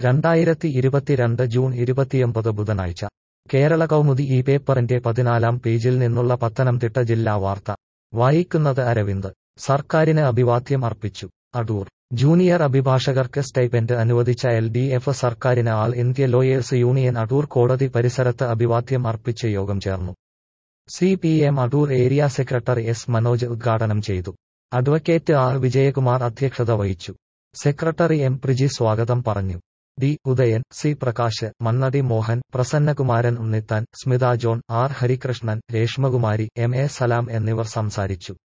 രണ്ടായിരത്തി ഇരുപത്തിരണ്ട് ജൂൺ ഇരുപത്തിയൊമ്പത് ബുധനാഴ്ച കേരള കൗമുദി ഈ പേപ്പറിന്റെ പതിനാലാം പേജിൽ നിന്നുള്ള പത്തനംതിട്ട ജില്ലാ വാർത്ത വായിക്കുന്നത് അരവിന്ദ് സർക്കാരിന് അഭിവാദ്യം അർപ്പിച്ചു അടൂർ ജൂനിയർ അഭിഭാഷകർക്ക് സ്റ്റൈപ്പൻഡ് അനുവദിച്ച എൽ ഡി എഫ് സർക്കാരിന് all India lawyers union Adoor കോടതി പരിസരത്ത് അഭിവാദ്യം അർപ്പിച്ച് യോഗം ചേർന്നു C P M Adoor area secretary S Manoj ഉദ്ഘാടനം ചെയ്തു അഡ്വക്കേറ്റ് ആർ വിജയകുമാർ അധ്യക്ഷത വഹിച്ചു സെക്രട്ടറി എം പ്രിജി സ്വാഗതം പറഞ്ഞു D Udayan C Prakash Mannadi Mohan Prasannakumaran Unnithan Smitha John R Harikrishnan Reshmakumari M A Salam എന്നിവർ സംസാരിച്ചു